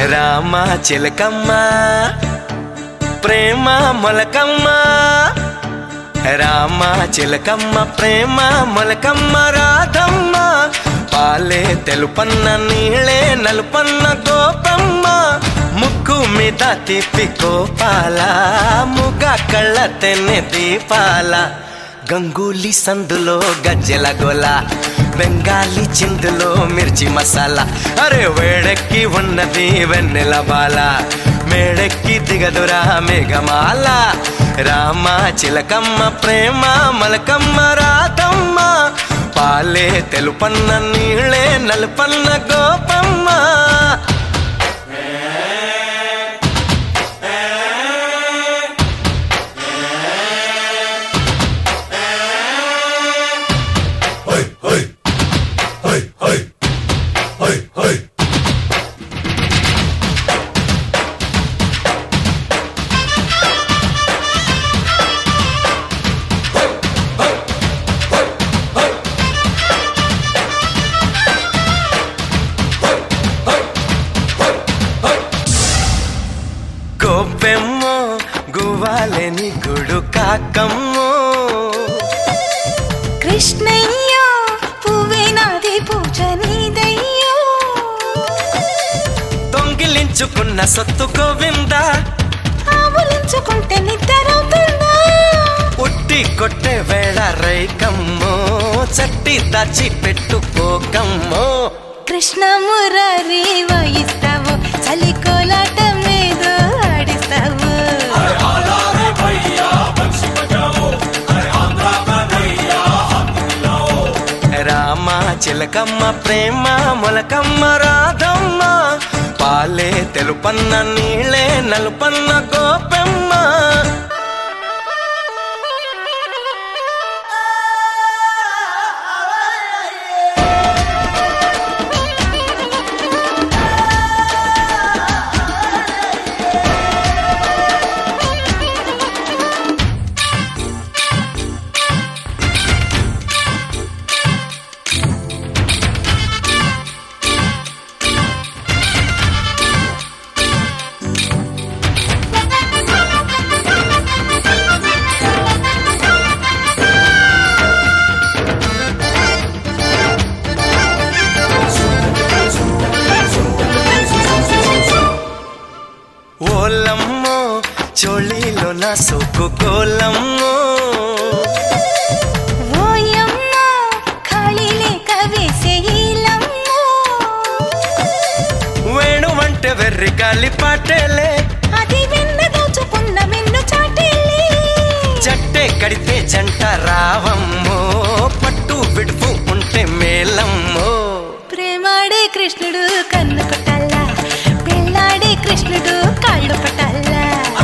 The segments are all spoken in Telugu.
రామ చిలకమ్మ ప్రేమ మొలకమ్మ రామ చిలకమ్మ ప్రేమ మొలకమ్మ రాధమ్మ పాలే తెలుపన్న నీళ్ళే నలుపన్న గోపమ్మ ముక్కు మీద తిప్పి గోపాల ముగ కళ్ళ తెన్నె దీపాల గంగూలీ సందులో గజ్జెల గోల బెంగాలీ చిందులో మిర్చి మసాలా అరే వేడెక్కి ఉన్నది వెన్నెల బాల మేడెక్కి దిగదురా మేఘమాల రామ చిలకమ్మ ప్రేమ మలకమ్మ రాతమ్మ పాలే తెలుపన్న నీళ్ళే నలుపన్న గోపమ్మ గోపెమ్మో గువ్వాలేని గుడు కాకమ్మో కృష్ణయ్యో పువ్వే నాది పూజ నీదయ్యో దొంగిలించుకున్న సొత్తు గోవింద ఆవులించుకుంటే నిద్రవుతుందా ఉట్టి కొట్టే వేళ రైకమ్మో చట్టి దాచి పెట్టుకోకమ్మో కృష్ణ మురారి వాయిస్తావు చలి కోలాటం ఏదో ఆడిస్తావు రామ చిలకమ్మ ప్రేమ మొలకమ్మ రాధమ్మ పాలే తెలుపన్న నీళ్ళే నలుపన్న గోపెమ్మ ఓలమ్మో చోళీలో నా సోకు గోలమ్మో ఓయమ్మ ఖాళీ లేక వేసే ఈలమ్మో వేణు వంటే వెర్రి గాలి పాటేలే అది వెన్న దోచుకున్న వెన్ను చాటేలే జట్టే కడితే జంట రావమ్మో పట్టు విడుపు ఉంటే మేలమ్మో ప్రేమాడే కృష్ణుడు కన్ను కొట్టాలా పెళ్ళాడే కృష్ణుడు కాళ్ళు పట్టాలా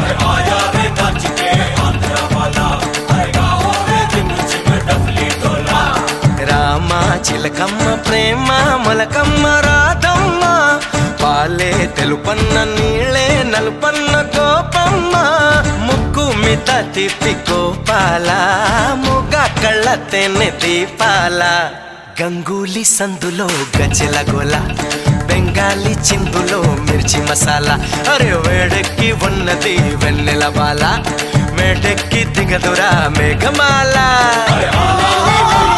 రామ చిలకమ్మ ప్రేమ మొలకమ్మ రాధమ్మ పాలే తెలుపన్న నీళ్ళే నలుపన్న గోపమ్మ ముక్కు మిత తిప్పి గోపాల ముగ కళ్ళ తెన్నె దీపాల గంగూలీ సందులో గజల గోల బెంగాలీ చిందులో మిర్చి మసాలా అరే వేడెక్కి ఉన్నది వెన్నెల బాల మేడెక్కి దిగదురా మేఘమాల లా లా లా